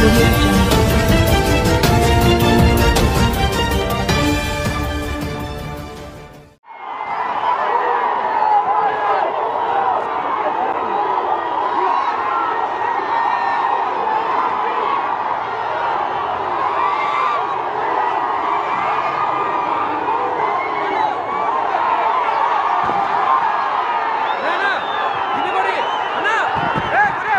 audio jungle. అన్నా ఇది కొడి అన్నా ఏ కొడి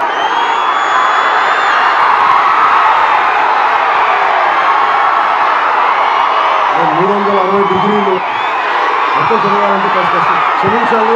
మూడు వందల అరవై డిగ్రీలు మొత్తం తిరగాలంటే కాస్త కష్టం. క్షమించాలి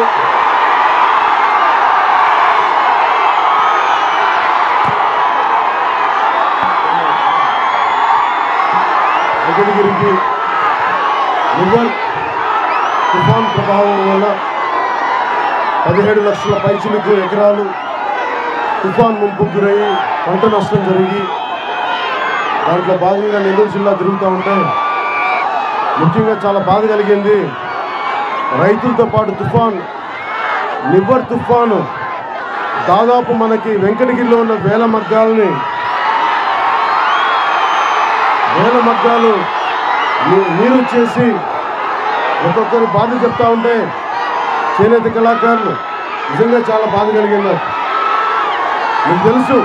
వెంకటగిరికి నివర్ తుఫాన్ ప్రభావం వల్ల పదిహేడు లక్షల పైచిలకు ఎకరాలు తుఫాన్ ముంపు గురయ్యి పంట నష్టం జరిగి దాంట్లో భాగంగా నెల్లూరు జిల్లా తిరుగుతూ ఉంటే ముఖ్యంగా చాలా బాధ కలిగింది రైతులతో పాటు తుఫాన్ నివ్వర్ తుఫాను దాదాపు మనకి వెంకటగిరిలో ఉన్న వేల మగ్గాలని వేల మగ్గాలు నీ- నీరు చేసి ఒక్కొక్కరి బాధ చెప్తా ఉంటే చేనేత కళాకారులు నిజంగా చాలా బాధ కలిగింది నాకు. మీకు తెలుసు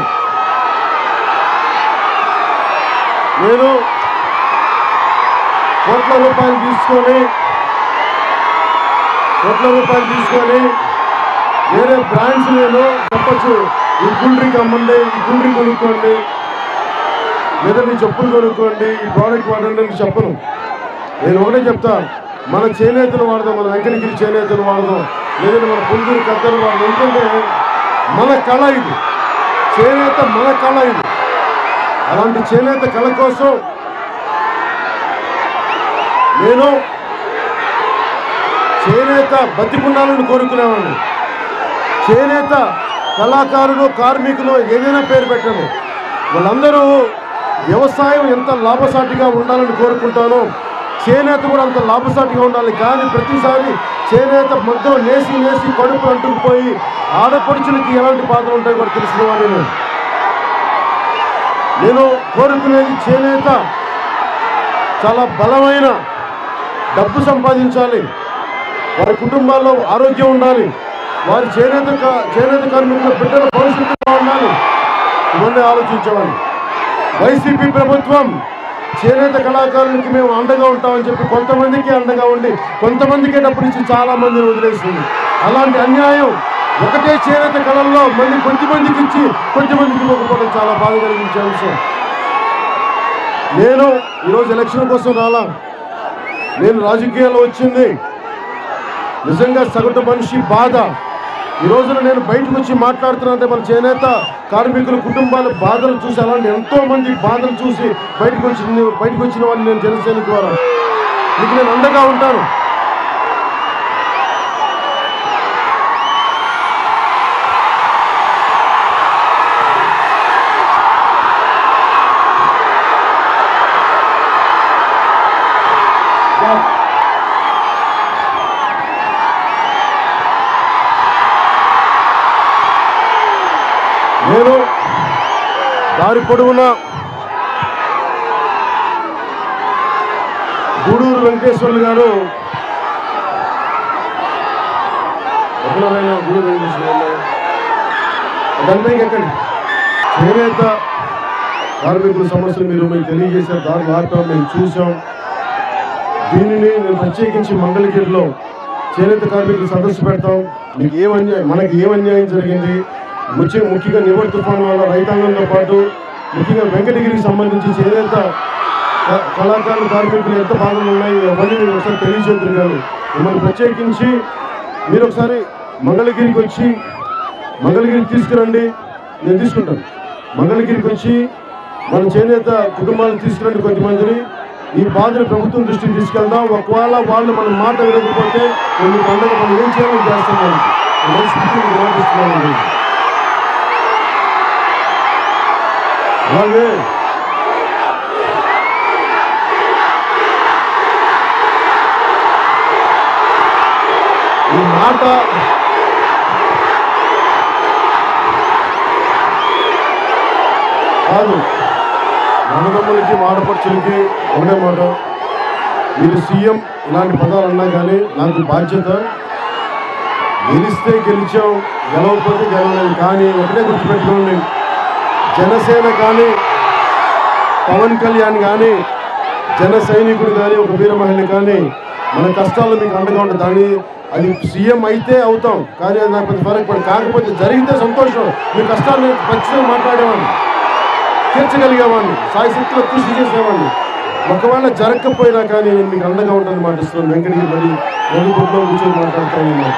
నేను కోట్ల రూపాయలు తీసుకొని కోట్ల రూపాయలు తీసుకొని వేరే బ్రాండ్స్ నేను చెప్పచ్చు ఈ కూల్ డ్రింక్ అమ్మండి ఈ కూల్ డ్రింక్ కొనుక్కోండి లేదా మీ చెప్పులు కొనుక్కోండి ఈ ప్రోడక్ట్ వాడండి అని చెప్పను నేను ఒకటే చెప్తా మన చేనేతలు వాడదాం మన వెంకటగిరి చేనేతలు వాడదాం లేదంటే మన పులిగిరి కత్తలు వాడదాం ఎందుకంటే మన కళ ఇది చేనేత మన కళ ఇది అలాంటి చేనేత కళ కోసం నేను చేనేత బతికుండాలని కోరుకునేవాడిని చేనేత కళాకారులు కార్మికులు ఏదైనా పేరు పెట్టండి వాళ్ళందరూ వ్యవసాయం ఎంత లాభసాటిగా ఉండాలని కోరుకుంటానో చేనేత కూడా అంత లాభసాటిగా ఉండాలి కానీ ప్రతిసారి చేనేత మగ్గం నేసి నేసి కడుపు అంటుకుపోయి ఆడపడుచులకి ఎలాంటి బాధలు ఉంటాయో కూడా తెలిసిన వాడిని నేను నేను కోరుకునేది చేనేత చాలా బలమైన డబ్బు సంపాదించాలి వారి కుటుంబాల్లో ఆరోగ్యం ఉండాలి వారి చేనేత కా- చేనేత కార్మికుల బిడ్డల భవిష్యత్తు బాగుండాలి ఇవన్నీ ఆలోచించేవాడిని వైసీపీ ప్రభుత్వం చేనేత కళాకారులకి మేము అండగా ఉంటామని చెప్పి కొంతమందికి అండగా ఉండి కొంతమందికే డబ్బులు ఇచ్చి చాలా మందిని వదిలేస్తుంది అలాంటి అన్యాయం ఒకటే చేనేత కళల్లో మళ్ళీ కొంతమందికి ఇచ్చి కొంతమందికి ఇవ్వకపోవడం చాలా బాధ కలిగించే అంశం నేను ఈరోజు ఎలక్షన్ కోసం రాలా నేను రాజకీయాల్లో వచ్చింది నిజంగా సగటు మనిషి బాధ ఈ రోజున నేను బయటకు వచ్చి మాట్లాడుతున్నానంటే మన చేనేత కార్మికుల కుటుంబాల బాధలు చూసి అలాంటి ఎంతో మంది బాధలు చూసి బయటకు వచ్చింది బయటకు వచ్చిన వాడిని నేను జనసేన ద్వారా మీకు నేను అండగా ఉంటాను నేను దారి పొడవునా గూడూరు వెంకటేశ్వర్లు గారు ఎక్కడైనా గూడూరు వెంకటేశ్వర్లు అదంతా ఎక్కండి చేనేత కార్మికుల సమస్యలు మీరు మీకు తెలియజేశారు దారి మార్పం మేము చూసాం దీనిని నేను ప్రత్యేకించి మంగళగిరిలో చేనేత కార్మికులు సదస్సు పెడతాం మీకు ఏం అన్యాయం మనకి ఏం అన్యాయం జరిగింది ముఖ్య ముఖ్యంగా నివర్ తుఫాను వల్ల రైతాంగంతో పాటు ముఖ్యంగా వెంకటగిరికి సంబంధించి చేనేత క- కళాకారులు కార్మికులు ఎంత బాధలు ఉన్నాయి అవన్నీ మీరు ఒకసారి తెలియజేద్దరు కానీ మిమ్మల్ని ప్రత్యేకించి మీరు ఒకసారి మంగళగిరికి వచ్చి మంగళగిరికి తీసుకురండి నేను తీసుకుంటాను మంగళగిరికి వచ్చి మన చేనేత కుటుంబాలను తీసుకురండి కొద్దిమందిని ఈ బాధను ప్రభుత్వం దృష్టికి తీసుకెళ్దాం ఒకవేళ వాళ్ళు మన మాట వినకపోతే నేను మీకు అందరూ మనం ఏం చేయాలని చేస్తున్నాను మనస్ఫూర్తిగా మీకు మాట ఇస్తున్నానండి. అలాగే ఈ మాట కాదు అన్నదమ్ములకి మాడపడుచులకి ఒకటే మాట మీరు సీఎం ఇలాంటి పదాలు అన్నా కానీ నాకు బాధ్యత గెలిస్తే గెలిచాం గెలవకపోతే గెలవలేదు కానీ ఒకటే గుర్తుపెట్టుకోండి జనసేన కానీ పవన్ కళ్యాణ్ కానీ జన సైనికుడు కానీ ఒక వీర మహిళ కానీ మన కష్టాలు మీకు అండగా ఉంటుంది దాని అది సీఎం అయితే అవుతాం కానీ అది నాకు పెద్ద ఫరక్ పడదు కాకపోతే జరిగితే సంతోషం మీ కష్టాలు ఖచ్చితంగా మాట్లాడేవాడిని తీర్చగలిగేవాడిని సాయశక్తిలో కృషి చేసేవాడిని ఒకవేళ జరగకపోయినా కానీ నేను మీకు అండగా ఉంటాను మాటిస్తున్నాను వెంకటగిరి మరి వెలుగుట్లో కూర్చొని మాట్లాడతాను నేను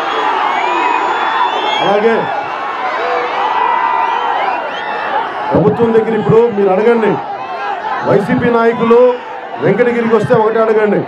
అలాగే ప్రభుత్వం దగ్గర ఇప్పుడు మీరు అడగండి వైసీపీ నాయకులు వెంకటగిరికి వస్తే ఒకటే అడగండి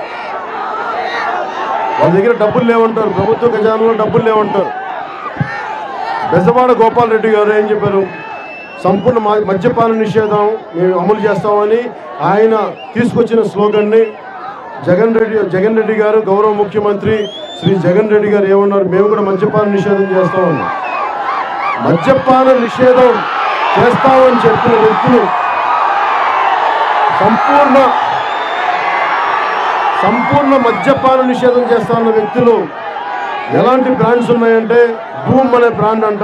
వాళ్ళ దగ్గర డబ్బులు లేవంటారు ప్రభుత్వ ఖజానాలో డబ్బులు లేవంటారు బెజవాడ గోపాల్ రెడ్డి గారు ఏం చెప్పారు సంపూర్ణ మ- మద్యపాన నిషేధం మేము అమలు చేస్తామని ఆయన తీసుకొచ్చిన స్లోగన్ని జగన్ రెడ్డి జగన్ రెడ్డి గారు గౌరవ ముఖ్యమంత్రి శ్రీ జగన్ రెడ్డి గారు ఏమన్నారు మేము కూడా మద్యపాన నిషేధం చేస్తామని మద్యపాన నిషేధం చేస్తామని చెప్పిన వ్యక్తులు సంపూర్ణ సంపూర్ణ మద్యపాన నిషేధం చేస్తామన్న వ్యక్తులు ఎలాంటి బ్రాండ్స్ ఉన్నాయంటే భూమ్ అనే బ్రాండ్ అంట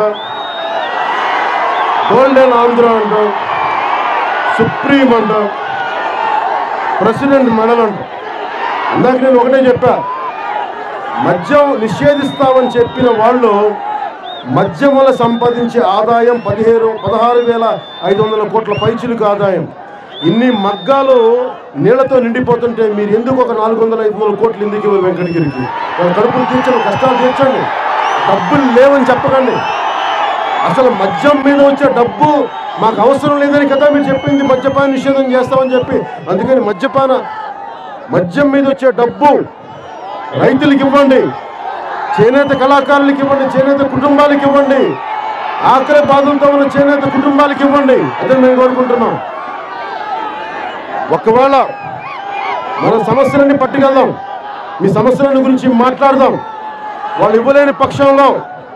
గోల్డెన్ ఆంధ్ర అంట సుప్రీం అంట ప్రెసిడెంట్ మెడల్ అంట ఇందాక నేను ఒకటే చెప్పా మద్యం నిషేధిస్తామని చెప్పిన వాళ్ళు మద్యం వల్ల సంపాదించే ఆదాయం పదిహేను పదహారు వేల ఐదు వందల కోట్ల పైచులకు ఆదాయం ఇన్ని మగ్గాలు నీళ్లతో నిండిపోతుంటే మీరు ఎందుకు ఒక నాలుగు వందల ఐదు వందల కోట్లు ఎందుకు ఇవ్వరు వెంకటగిరికి వాళ్ళ కడుపులు తీర్చండి కష్టాలు తీర్చండి డబ్బులు లేవని చెప్పకండి అసలు మద్యం మీద వచ్చే డబ్బు మాకు అవసరం లేదని కదా మీరు చెప్పింది మద్యపాన నిషేధం చేస్తామని చెప్పి అందుకని మద్యపాన మద్యం మీద వచ్చే డబ్బు రైతులకు ఇవ్వండి చేనేత కళాకారులకు ఇవ్వండి చేనేత కుటుంబాలకు ఇవ్వండి ఆకలి బాధలతో ఉన్న చేనేత కుటుంబాలకు ఇవ్వండి అదే మేము కోరుకుంటున్నాం ఒకవేళ మన సమస్యలన్నీ పట్టుకెళ్దాం మీ సమస్యల గురించి మాట్లాడదాం వాళ్ళు ఇవ్వలేని పక్షంలో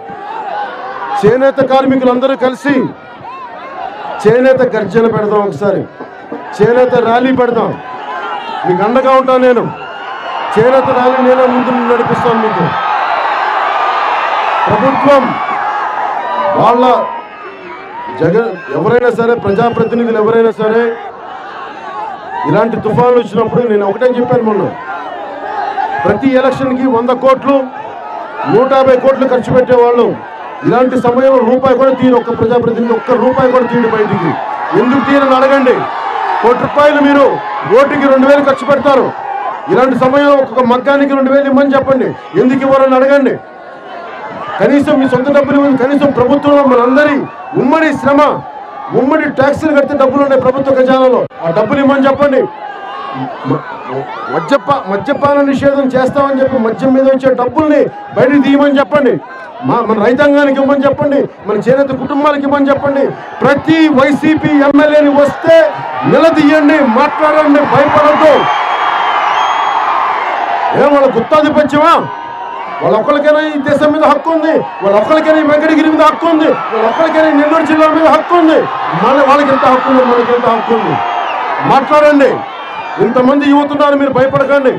చేనేత కార్మికులందరూ కలిసి చేనేత గర్జన పెడదాం ఒకసారి చేనేత ర్యాలీ పెడదాం మీకు అండగా ఉంటాను నేను చేనేత ర్యాలీ నేనే ముందు నడిపిస్తాను మీకు ప్రభుత్వం వాళ్ళ జగన్ ఎవరైనా సరే ప్రజాప్రతినిధులు ఎవరైనా సరే ఇలాంటి తుఫాన్లు వచ్చినప్పుడు నేను ఒకటే చెప్పాను మొన్న ప్రతి ఎలక్షన్కి వంద కోట్లు నూట యాభై కోట్లు ఖర్చు పెట్టేవాళ్ళు ఇలాంటి సమయంలో రూపాయి కూడా తీరు ఒక్క ప్రజాప్రతినిధి ఒక్క రూపాయి కూడా తీయడు బయటికి ఎందుకు తీరని అడగండి కోటి రూపాయలు మీరు ఓటుకి రెండు వేలు ఖర్చు పెడతారు ఇలాంటి సమయంలో ఒక్కొక్క మగ్గానికి రెండు వేలు ఇమ్మని చెప్పండి ఎందుకు ఇవ్వరని అడగండి కనీసం మీ సొంత డబ్బులు ఇవ్వండి కనీసం ప్రభుత్వంలో మనందరి ఉమ్మడి శ్రమ ఉమ్మడి ట్యాక్సులు కడితే డబ్బులు ఉన్నాయి ప్రభుత్వ ఖజానాలో ఆ డబ్బులు ఇమ్మని చెప్పండి మ- మద్యపా మద్యపాన నిషేధం చేస్తామని చెప్పి మద్యం మీద వచ్చే డబ్బుల్ని బయటకు తీయమని చెప్పండి మా మన రైతాంగానికి ఇవ్వమని చెప్పండి మన చేనేత కుటుంబాలకు ఇవ్వమని చెప్పండి ప్రతి వైసీపీ ఎమ్మెల్యేని వస్తే నిలదీయండి మాట్లాడండి భయపడద్దు ఏం వాళ్ళ గుత్తాధిపత్యమా వాళ్ళ ఒక్కరికైనా ఈ దేశం మీద హక్కు ఉంది వాళ్ళ ఒక్కరికైనా ఈ వెంకటగిరి మీద హక్కు ఉంది వాళ్ళ ఒక్కరికైనా ఈ నెల్లూరు జిల్లా మీద హక్కు ఉంది మన వాళ్ళకి ఎంత హక్కు ఉంది మనకి ఎంత హక్కు ఉంది మాట్లాడండి ఇంతమంది యువతున్నారు మీరు భయపడకండి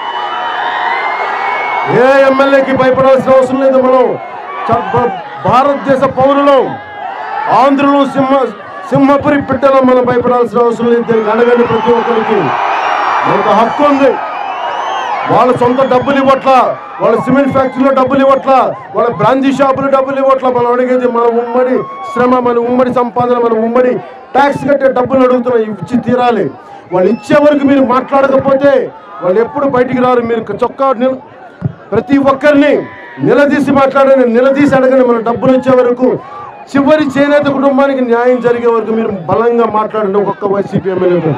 ఏ ఎమ్మెల్యేకి భయపడాల్సిన అవసరం లేదు మనం చ- భ- భారతదేశ పౌరులం ఆంధ్రులు సింహ సింహపురి పిట్టలో మనం భయపడాల్సిన అవసరం లేదు దీనికి అడగండి ప్రతి ఒక్కరికి మనకు హక్కు ఉంది వాళ్ళ సొంత డబ్బులు ఇవ్వట్లా వాళ్ళ సిమెంట్ ఫ్యాక్టరీలో డబ్బులు ఇవ్వట్లా వాళ్ళ బ్రాందీ షాపులు డబ్బులు ఇవ్వట్లా మనం అడిగేది మన ఉమ్మడి శ్రమ మన ఉమ్మడి సంపాదన మన ఉమ్మడి ట్యాక్స్ కట్టే డబ్బులు అడుగుతున్నాం ఇచ్చి తీరాలి వాళ్ళు ఇచ్చే వరకు మీరు మాట్లాడకపోతే వాళ్ళు ఎప్పుడు బయటికి రారు మీరు చొక్కా నిల- ప్రతి ఒక్కరిని నిలదీసి మాట్లాడండి నిలదీసి అడగండి మన డబ్బులు వచ్చే వరకు చివరి చేనేత కుటుంబానికి న్యాయం జరిగే వరకు మీరు బలంగా మాట్లాడండి ఒక్కొక్క వైసీపీ ఎమ్మెల్యేతో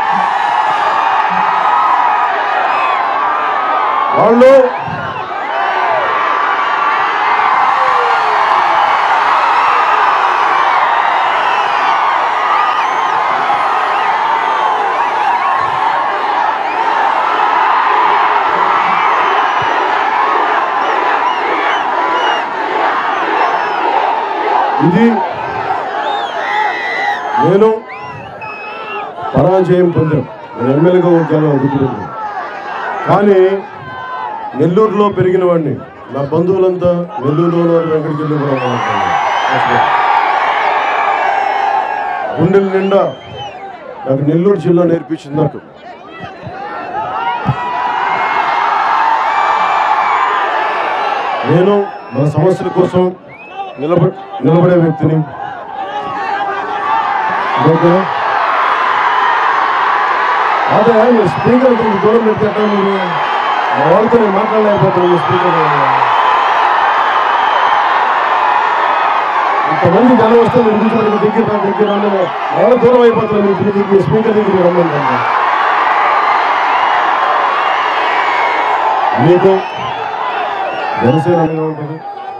వాళ్ళు ఇది నేను పరాజయం పొందాం నేను ఎమ్మెల్యేగా గెలవ గుర్తుపెట్టాను కానీ నెల్లూరులో పెరిగిన వాడిని నా బంధువులంతా నెల్లూరులో ఉన్నారు వెంకటగిరిలో కూడా ఉన్నారు. గుండెల నిండా నాకు నెల్లూరు జిల్లా నేర్పించింది నాకు నేను మన సమస్యల కోసం నిలబ నిలబడే వ్యక్తిని ఓకే అదే మీరు స్పీకర్ కొంచెం దూరం పెట్టేట మీరు మా వాళ్ళతో నేను మాట్లాడలేకపోతున్నాను స్పీకర్ ఇంతమంది జనం వస్తే మీరు కూర్చోండి మీ దగ్గర రా, దగ్గర రండి. మా వాళ్ళు దూరం అయిపోతున్నారు మీ దగ్గర మీ స్పీకర్ దగ్గర రమ్మని మీకు జనసేన ఎలా ఉంటుంది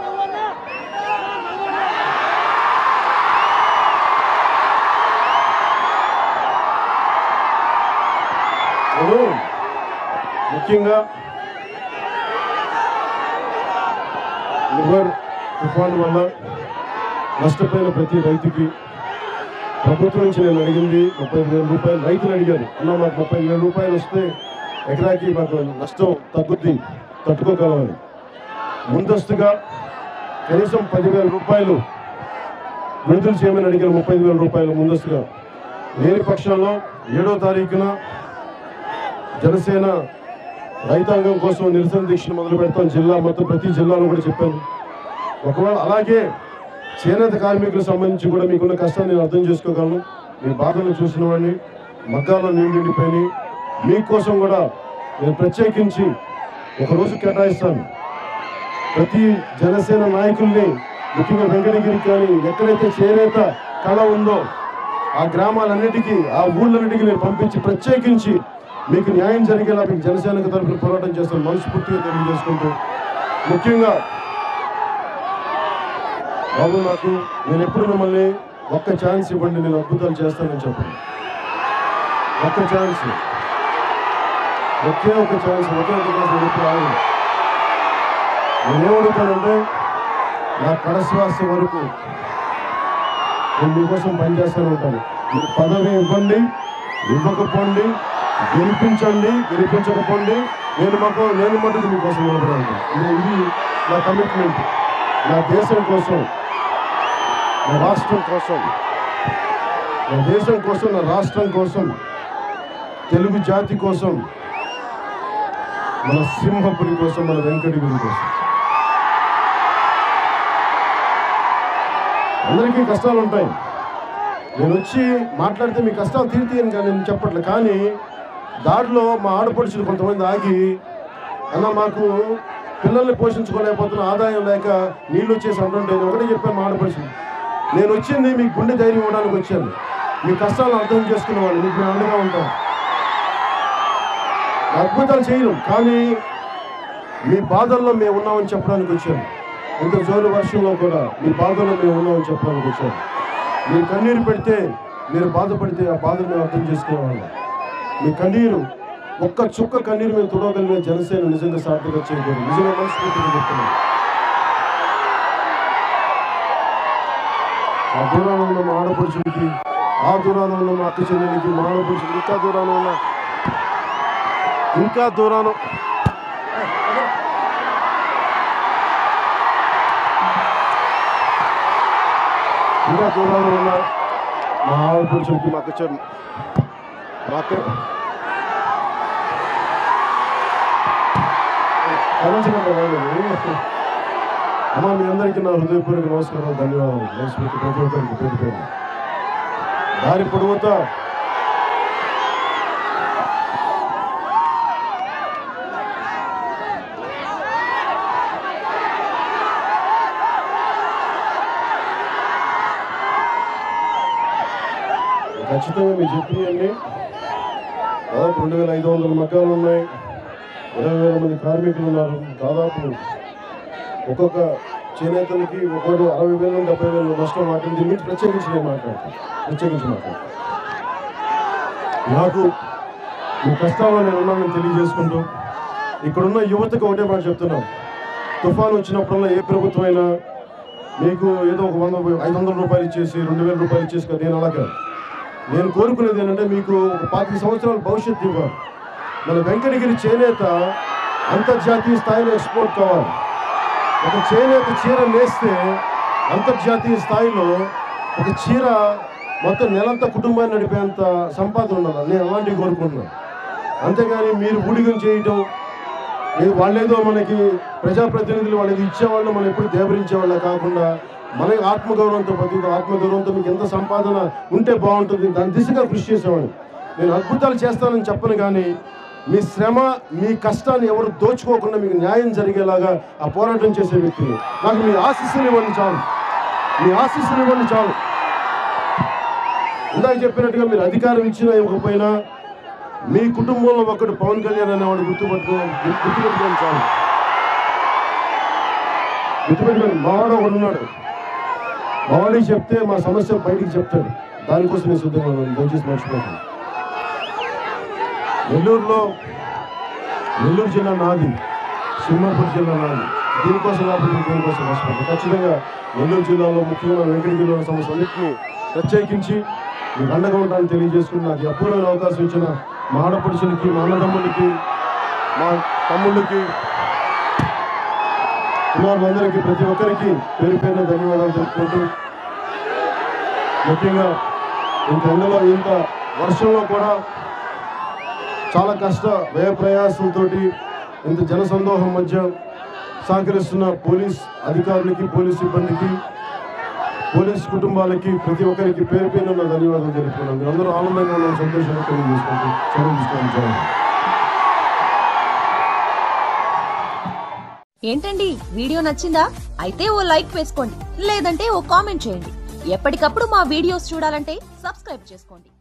నేను ముఖ్యంగా లివర్ తుఫాను వల్ల నష్టపోయిన ప్రతి రైతుకి ప్రభుత్వం నుంచి నేను అడిగింది ముప్పై వేల రూపాయలు రైతులు అడిగారు అన్న మాకు ముప్పై వేల రూపాయలు వస్తే ఎకరాకి మాకు నష్టం తగ్గుద్ది తట్టుకోగలమని ముందస్తుగా కనీసం పదివేల రూపాయలు విడుదల చేయమని అడిగారు ముప్పై వేల రూపాయలు ముందస్తుగా లేని పక్షంలో ఏడో తారీఖున జనసేన రైతాంగం కోసం నిరసన దీక్షను మొదలు పెడతాం జిల్లా మొత్తం ప్రతి జిల్లాలో కూడా చెప్పాను ఒకవేళ అలాగే చేనేత కార్మికులకు సంబంధించి కూడా మీకున్న కష్టాన్ని నేను అర్థం చేసుకోగలను మీ బాధలను చూసిన వాడిని మగ్గాల్లో నీళ్ళు నిండిపోయి మీకోసం కూడా నేను ప్రత్యేకించి ఒక రోజు కేటాయిస్తాను ప్రతి జనసేన నాయకుల్ని ముఖ్యంగా వెంకటగిరి కానీ ఎక్కడైతే చేనేత కళ ఉందో ఆ గ్రామాలన్నిటికీ ఆ ఊళ్ళన్నిటికీ నేను పంపించి ప్రత్యేకించి మీకు న్యాయం జరిగేలా మీకు జనసేనకు తరపున పోరాటం చేస్తాను మనస్ఫూర్తిగా తెలియజేసుకుంటూ ముఖ్యంగా బాబు నాకు నేను ఎప్పుడు మిమ్మల్ని ఒక్క ఛాన్స్ ఇవ్వండి నేను అద్భుతాలు చేస్తానని చెప్పండి ఒక్క ఛాన్స్ ఒకే ఒక ఛాన్స్ ఒకే ఒక ఛాన్స్ నేను ఎప్పుడు ఆగను నేనేమడుగుతానంటే నా కడశ్వాస వరకు నేను మీకోసం పనిచేస్తూనే ఉంటాను మీరు పదవి ఇవ్వండి ఇవ్వకపోండి గెలిపించండి గెలిపించకపోండి నేను మాకు నేను మటుకు మీకోసం నిలబడాలి ఇది ఇది నా కమిట్మెంట్ నా దేశం కోసం నా రాష్ట్రం కోసం నా దేశం కోసం నా రాష్ట్రం కోసం తెలుగు జాతి కోసం మన సింహపురి కోసం మన వెంకటగిరి కోసం అందరికీ కష్టాలు ఉంటాయి నేను వచ్చి మాట్లాడితే మీ కష్టాలు తీరుతాయని కానీ నేను చెప్పట్లే కానీ దారిలో మా ఆడపడుచులు కొంతమంది ఆగి అన్న మాకు పిల్లల్ని పోషించుకోలేకపోతున్న ఆదాయం లేక నీళ్ళు వచ్చేసి అంటుంటే నేను ఒకటే చెప్పాను మా ఆడపడుచులు నేను వచ్చింది మీకు గుండె ధైర్యం ఇవ్వడానికి వచ్చాను మీ కష్టాలను అర్థం చేసుకునే వాళ్ళు మీకు మేము అండగా ఉంటాం అద్భుతాలు చేయను కానీ మీ బాధల్లో మేము ఉన్నామని చెప్పడానికి వచ్చాను ఇంత జోరు వర్షంలో కూడా మీ బాధల్లో మేము ఉన్నామని చెప్పడానికి వచ్చాను మీరు కన్నీరు పెడితే మీరు బాధపడితే ఆ బాధను మేము అర్థం చేసుకునేవాళ్ళం మీ కన్నీరు ఒక్క చుక్క కన్నీరు మేము తుడవగలిగిన జనసేన నిజంగా సార్థక చేయకూడదు నిజంగా మనస్ఫూర్తిగా చెప్తున్నాను ఆ దూరాన ఉన్న మా ఆడపడుచుడికి ఆ దూరాన ఉన్న మా అక్క చెల్లెలికి మా ఆడపడుచుడికి ఇంకా దూరాన ఉన్న ఇంకా దూరాన ఇంకా దూరాన ఉన్న మా ఆడపడుచుడికి మా అక్క చెల్లి మా అక్క క్షమించకండి బాబు. అమ్మ మీ అందరికీ నా హృదయపూర్వక నమస్కారాలు ధన్యవాదాలు మనస్ఫూర్తి ప్రతి ఒక్కరికి పేరు పేరు దారి పొడవుతా ఖచ్చితంగా మీరు చెప్పినవన్నీ దాదాపు రెండు వేల ఐదు వందల మగ్గాలు ఉన్నాయి ఇరవై వేల మంది కార్మికులు ఉన్నారు దాదాపు ఒక్కొక్క చేనేతలకి ఒక్కొక్కరు అరవై వేల నుండి డెబ్బై వేల నష్టం మాట్లాడి దీని గురించి ప్రత్యేకించి నేను మాట్లాడతాను ప్రత్యేకించి మాట్లాడతాను నాకు మీ కష్టాల్లో నేను ఉన్నానని తెలియజేసుకుంటూ ఇక్కడున్న యువతకు ఒకటే మాట చెప్తున్నాను తుఫాన్ వచ్చినప్పుడల్లా ఏ ప్రభుత్వం అయినా మీకు ఏదో ఒక వంద ఐదు వందల రూపాయలు ఇచ్చేసి రెండు వేల రూపాయలు ఇచ్చేసి కదా నేను అలా కాదు నేను కోరుకునేది ఏంటంటే మీకు ఒక పాతిక సంవత్సరాల భవిష్యత్తు ఇవ్వాలి మన వెంకటగిరి చేనేత అంతర్జాతీయ స్థాయిలో ఎక్స్పోర్ట్ కావాలి ఒక చేనేత చీర నేస్తే అంతర్జాతీయ స్థాయిలో ఒక చీర మొత్తం నెలంతా కుటుంబాన్ని నడిపేంత సంపాదన ఉండాలి నేను అలాంటివి కోరుకుంటున్నాను అంతేగాని మీరు ఊడిగం చేయటం ఏ- వాళ్ళేదో మనకి ప్రజాప్రతినిధులు వాళ్ళకి ఇచ్చేవాళ్ళు మనం ఎప్పుడు దేవరించే వాళ్ళ కాకుండా మనకి ఆత్మగౌరవంతో బతుకుతూ ఆత్మగౌరవంతో మీకు ఎంత సంపాదన ఉంటే బాగుంటుంది దాని దిశగా కృషి చేసేవాడిని నేను అద్భుతాలు చేస్తానని చెప్పను కానీ మీ శ్రమ మీ కష్టాన్ని ఎవరు దోచుకోకుండా మీకు న్యాయం జరిగేలాగా ఆ పోరాటం చేసే వ్యక్తిని నాకు మీ ఆశీస్సులు ఇవ్వండి చాలు మీ ఆశీస్సులు ఇవ్వండి చాలు ఇందాక చెప్పినట్టుగా మీరు అధికారం ఇచ్చినా ఇవ్వకపోయినా మీ కుటుంబంలో ఒకడు పవన్ కళ్యాణ్ అనేవాడు గుర్తుపట్టుకో గు- గుర్తుపెట్టుకోండి చాలు గుర్తుపెట్టుకోండి మావాడు ఒకడు ఉన్నాడు మావాడికి చెప్తే మా సమస్య బయటికి చెప్తాడు దానికోసం నేను సిద్ధంగా ఉన్నాను దయచేసి మర్చిపోతాను నెల్లూరులో నెల్లూరు జిల్లా నాది సింహాపూర్ జిల్లా నాది దీనికోసం కాబట్టి నేను దీనికోసం కష్టపడతాను ఖచ్చితంగా నెల్లూరు జిల్లాలో ముఖ్యంగా వెంకటగిరిలో ఉన్న సమస్యలన్నింటినీ ప్రత్యేకించి మీకు అండగా ఉంటానని తెలియజేసుకుని నాకు ఈ అపూర్వమైన అవకాశం ఇచ్చిన మా ఆడపడుచులకి మా అన్నదమ్ములకి మా తమ్ముళ్ళకి కుమారులందరికీ ప్రతి ఒక్కరికి పేరు పేరున ధన్యవాదాలు తెలుపుకుంటూ ముఖ్యంగా ఇంత ఎండలో ఇంత వర్షంలో కూడా చాలా కష్ట వ్యయ ప్రయాసంతోటి ఇంత జనసందోహం మధ్య సహకరిస్తున్న పోలీస్ అధికారులకి పోలీస్ సిబ్బందికి పోలీస్ కుటుంబాలకి ప్రతి ఒక్కరికి పేరు పేరున నా ధన్యవాదాలు తెలుపుకున్నాను మీరు అందరూ ఆనందంగా ఉన్న సంతోషంగా తెలియజేసుకుంటూ సెలవు తీసుకోవాలి ఏంటండి వీడియో నచ్చిందా అయితే ఓ లైక్ వేసుకోండి లేదంటే ఓ కామెంట్ చేయండి ఎప్పటికప్పుడు మా వీడియోస్ చూడాలంటే సబ్స్క్రైబ్ చేసుకోండి